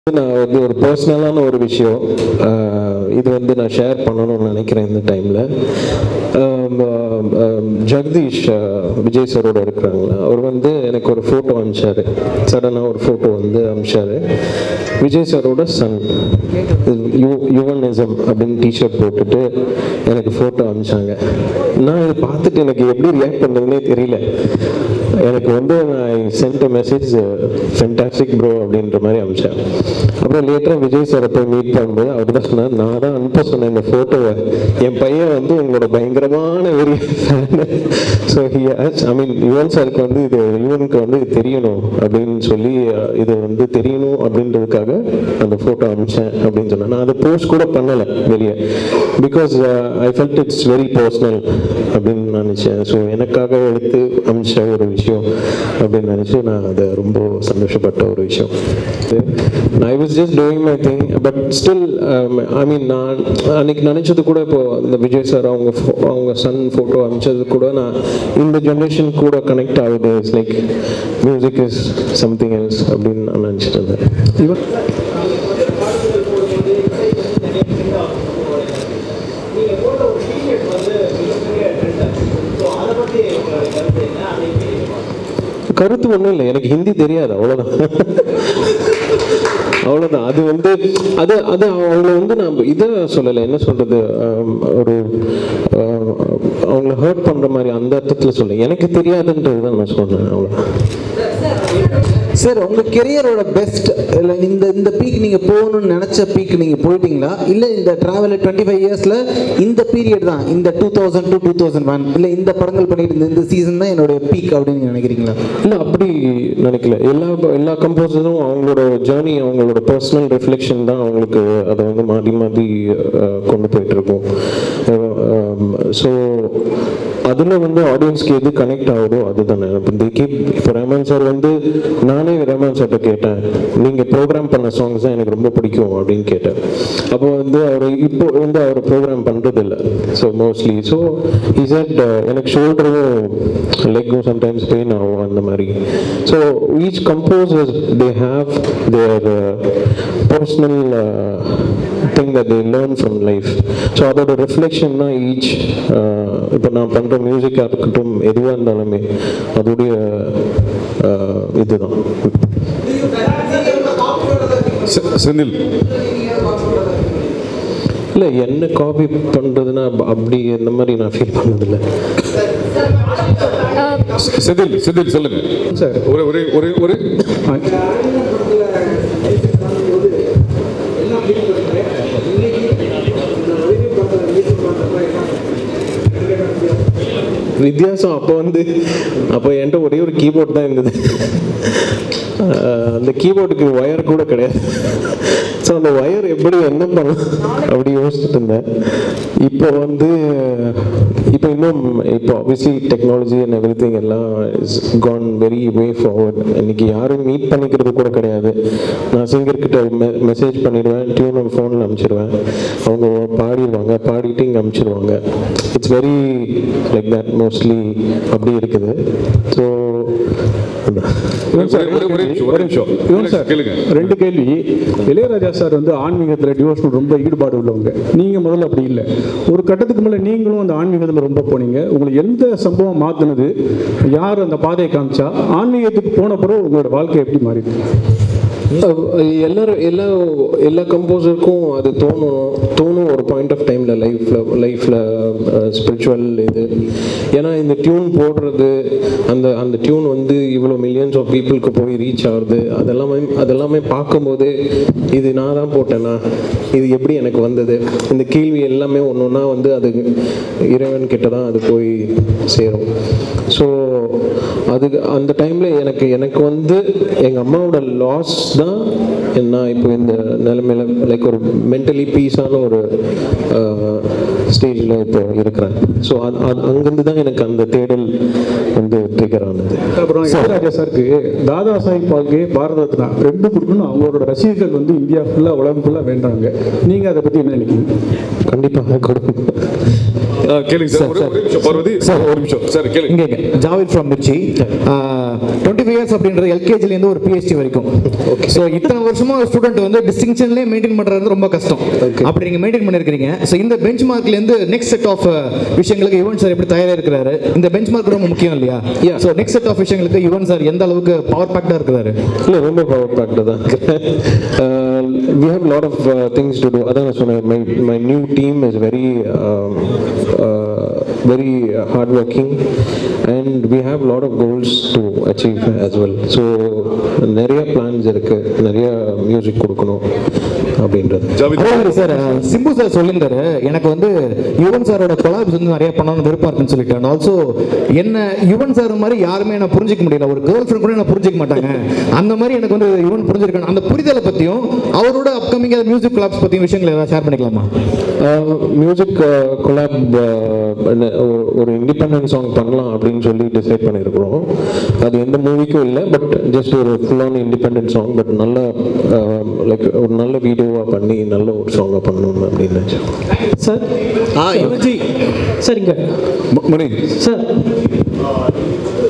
நான் வந்து ஒரு பர்சனலான ஒரு விஷயம் ஆஹ் இது வந்து நான் ஷேர் பண்ணணும்னு நினைக்கிறேன் இந்த டைமில் ஜெகதீஷ் ஆஹ் விஜய் சரோட இருக்கிறாங்களா அவர் வந்து எனக்கு ஒரு ஃபோட்டோ அனுப்பிச்சாரு சடனாக ஒரு ஃபோட்டோ வந்து அனுப்பிச்சாரு விஜய் சரோட சன் யூ யுவனிசம் அப்படின்னு டிஷர்ட் போட்டுட்டு எனக்கு ஃபோட்டோ அனுப்பிச்சாங்க நான் இதை பார்த்துட்டு எனக்கு எப்படி ரியாக்ட் பண்ணுறதுனே தெரியல எனக்கு வந்து நான் சென்ட் மெசேஜ் ஃபென்டாஸ்டிக் ப்ரோ அப்படின்ற மாதிரி அனுப்பிச்சேன் அப்புறம் லேட்டராக விஜய் சாரை போய் மீட் பண்ணும்போது அவர் தான் சொன்னார் நான் தான் அனுப்ப சொன்னேன் இந்த ஃபோட்டோவை என் பையன் வந்து உங்களோட பயங்கரமான ஒரு fan so he I mean Yuvan சாருக்கு வந்து இது யுவனுக்கு வந்து இது தெரியணும் அப்படின்னு சொல்லி அஹ், இது வந்து தெரியணும் அப்படின்றதுக்காக அந்த ஃபோட்டோ அனுப்பிச்சேன் அப்படின்னு சொன்னேன் நான் அதை போஸ்ட் கூட பண்ணலை வெளியே because I felt it's very personal அப்படின்னு நினச்சேன் ஸோ எனக்காக எடுத்து அமிச்ச ஒரு விஷயம் அப்படின்னு நினச்சி நான் அதை ரொம்ப சந்தோஷப்பட்ட ஒரு விஷயம் I was just doing my thing but still I mean நான் அன்னைக்கு நினச்சது கூட இப்போ இந்த விஜய் சார் அவங்க pho- அவங்க சன் ஃபோட்டோ அமிச்சது கூட நான் இந்த ஜென்ரேஷன் கூட கனெக்ட் ஆகுது it's like music is something else அப்படின்னு நான் நினச்சிட்டு இருந்தேன் இவன் கருத்து ஒன்றும் இல்லை எனக்கு ஹிந்தி தெரியாது அவ்வளோதான் அவ்வளோதான் அது வந்து அது அது அவங்கள வந்து நான் இதை சொல்லலை என்ன சொல்றது ஆம், ஒரு ஆம், அவங்கள ஹர்ட் பண்ற மாதிரி அந்த அர்த்தத்தில் சொல்ல எனக்கு தெரியாதுன்றது தான் நான் சொன்னேன் அவ்வளோ சார் உங்க கெரியரோட பெஸ்ட் இல்லை இந்த இந்த பீக் நீங்க போகணும்னு நினைச்ச பீக் நீங்க போயிட்டீங்களா இல்ல இந்த டிராவல் டுவெண்ட்டி ஃபைவ் இயர்ஸ்ல இந்த பீரியட் தான் இந்த two thousand to two thousand one இல்ல இந்த படங்கள் பண்ணிட்டு இருந்த இந்த சீசன் தான் என்னோட பீக் அப்படின்னு நீங்க நினைக்கிறீங்களா இல்லை அப்படி நினைக்கல எல்லா எல்லா கம்போசரும் அவங்களோட ஜேர்னி அவங்களோட பர்சனல் ரிஃப்ளெக்ஷன் தான் அவங்களுக்கு அதை வந்து மாறி மாறி அஹ், கொண்டு போயிட்டு இருக்கும் ஸோ அதில் வந்து ஆடியன்ஸ்க்கு எது கனெக்ட் ஆகுதோ அதுதானே இப்போ தி கீப் இப்போ ரஹ்மான் சார் வந்து நானே ரஹ்மான் சார்கிட்ட கேட்டேன் நீங்கள் ப்ரோக்ராம் பண்ண சாங்ஸ் தான் எனக்கு ரொம்ப பிடிக்கும் அப்படின்னு கேட்டேன் அப்போ வந்து அவர் இப்போ வந்து அவர் ப்ரோக்ராம் பண்ணுறது இல்லை ஸோ மோஸ்ட்லி ஸோ இசட் எனக்கு ஷோல்டரும் லெக்கும் சம்டைம்ஸ் பெயின் ஆகும் அந்த மாதிரி so each composers they have their personal thing that they learn from life so அதோட ரிஃப்ளெக்ஷன் தான் ஈச் இப்போ நான் பண்ணுற மியூசிக்காக இருக்கட்டும் எதுவாக இருந்தாலுமே அதோடைய uh, இதுதான் செ- செந்தில் இல்லை என்ன காப்பி பண்ணுறதுன்னா அப்படி இந்த மாதிரி நான் ஃபீல் பண்ணதில்லை செ- செந்தில் செந்தில் சொல்லுங்க சார் ஒரே ஒரே ஒரே ஒரே வித்தியாசம் அப்போ வந்து அப்போ என்கிட்ட ஒரே ஒரு கீபோர்ட் தான் இருந்தது அஹ் அந்த கீபோர்டுக்கு ஒயர் கூட கிடையாது ஸோ அந்த ஒயர் எப்படி என்ன பண்ணலாம் அப்படி யோசிச்சுட்டு இருந்தேன் இப்போ வந்து இப்போ இன்னும் இப்போ obviously technology and everything எல்லாம் is gone very way forward இன்னைக்கு யாரும் மீட் பண்ணிக்கிறது கூட கிடையாது நான் சிங்கர்கிட்ட மெசேஜ் பண்ணிடுவேன் டியூன் ஃபோனில் அனுப்பிச்சிடுவேன் அவங்க பாடிடுவாங்க பாடிட்டு இங்கே அனுப்பிச்சிடுவாங்க it's very like that mostly அப்படி இருக்குது ஸோ ஒரே ஒரே ஒரே நிமிஷம், ஒரே நிமிஷம் இவன் சார் கேளுங்க ரெண்டு கேள்வி இளையராஜா சார் வந்து ஆன்மீகத்தில் டிவோஷன் ரொம்ப ஈடுபாடு உள்ளவங்க நீங்க முதல்ல அப்படி இல்லை ஒரு கட்டத்துக்கு மேலே நீங்களும் அந்த ஆன்மீகத்தில் ரொம்ப போனீங்க உங்களுக்கு எந்த சம்பவம் மாத்துனது யார் அந்த பாதையை காமிச்சா ஆன்மீகத்துக்கு போன பிறகு உங்களோட வாழ்க்கை எப்படி மாறிது எல்லாரும் எல்லா எல்லா கம்போசருக்கும் அது தோணும் தோணும் ஒரு பாயிண்ட் ஆஃப் டைமில் லைஃப்பில் லைஃப்பில் ஸ்பிரிச்சுவல் இது ஏன்னா இந்த டியூன் போடுறது அந்த அந்த டியூன் வந்து இவ்வளோ மில்லியன்ஸ் ஆஃப் பீப்புளுக்கு போய் ரீச் ஆகுது அதெல்லாமே அதெல்லாமே பார்க்கும்போது இது நான் தான் போட்டேனா இது எப்படி எனக்கு வந்தது இந்த கேள்வி எல்லாமே ஒன்று ஒன்றா வந்து அது இறைவன் கிட்ட தான் அது போய் சேரும் ஸோ அதுக்கு அந்த டைமில் எனக்கு எனக்கு வந்து எங்கள் அம்மாவோட லாஸ் தான் நான் இப்போ இந்த நிலைமையில லைக் ஒரு மென்டலி பீஸான ஒரு ஸ்டேஜில் இப்போ இருக்கிறேன் ஸோ அது அது அங்கேருந்து தான் எனக்கு அந்த தேடல் வந்து ட்ரிகர் ஆனது அப்புறம் இளையராஜா சாருக்கு தாதா சாஹிப் பால்கே பாரத ரத்னா ரெண்டு கொடுக்கணும் அவங்களோட ரசிகர்கள் வந்து இந்தியா ஃபுல்லாக உலகம் ஃபுல்லாக வேண்டாங்க நீங்கள் அதை பற்றி என்ன நினைக்கிறீங்க கண்டிப்பாக கொடுக்கும் ஆ, கேளுங்க சார் ஒரு ஒரு நிமிஷம் பார்வதி சார் ஒரு நிமிஷம் சார் கேளுங்க இங்க இங்க Javed from Mirchi twenty five years அப்படின்றது எல்கேஜிலேருந்து ஒரு பிஹெச்டி வரைக்கும் ஸோ இத்தனை வருஷமா ஒரு ஸ்டூடெண்ட் வந்து டிஸ்டிங்ஷன்லேயே மெயின்டைன் பண்ணுறது ரொம்ப கஷ்டம் அப்படி நீங்கள் மெயின்டைன் பண்ணியிருக்கிறீங்க ஸோ இந்த பெஞ்ச் மார்க்லேருந்து நெக்ஸ்ட் செட் ஆஃப் விஷயங்களுக்கு யுவன் சார் எப்படி தயாராக இருக்கிறாரு இந்த பெஞ்ச் மார்க் ரொம்ப முக்கியம் இல்லையா ஸோ நெக்ஸ்ட் செட் ஆஃப் விஷயங்களுக்கு யுவன் சார் எந்த அளவுக்கு பவர் பேக்டாக இருக்கிறாரு இல்லை ரொம்ப பவர் பேக்டு தான் we have lot of things to do அதான் நான் சொன்னேன் my my new team is very very hard working and we have lot of goals to achieve as well so நிறைய பிளான்ஸ் இருக்குது நிறைய மியூசிக் கொடுக்கணும் அப்படின்றது ஜாவித் அதே மாதிரி சார் சிம்பு சார் சொல்லியிருந்தாரு எனக்கு வந்து யுவன் சாரோட கொலாப்ஸ் வந்து நிறைய பண்ணணும்னு விருப்பம் இருக்குன்னு சொல்லிட்டு அண்ட் ஆல்சோ என்ன யுவன் சார் மாதிரி யாருமே என்ன புரிஞ்சிக்க முடியல ஒரு கேர்ள் ஃப்ரெண்ட் கூட என்ன புரிஞ்சிக்க மாட்டாங்க அந்த மாதிரி எனக்கு வந்து யுவன் புரிஞ்சிருக்கணும் அந்த புரிதலை பற்றியும் அவரோட அப்கமிங் மியூசிக் கொலாப்ஸ் பற்றியும் விஷயங்களை ஏதாவது ஷேர் பண்ணிக்கலாமா மியூசிக் கொலாப் ஒரு இண்டிபெண்டன்ட் சாங் பண்ணலாம் அப்படின்னு சொல்லி டிசைட் பண்ணியிருக்கிறோம் அது எந்த மூவிக்கும் இல்லை பட் ஜஸ்ட் ஒரு ஃபுல்லான இண்டிபெண்டன்ட் சாங் பட் நல்ல லைக் ஒரு நல்ல வீடியோவாக பண்ணி நல்ல ஒரு சாங்காக பண்ணணும் அப்படின்னு நினச்சேன் சார் சார் இங்க ம- மணி சார்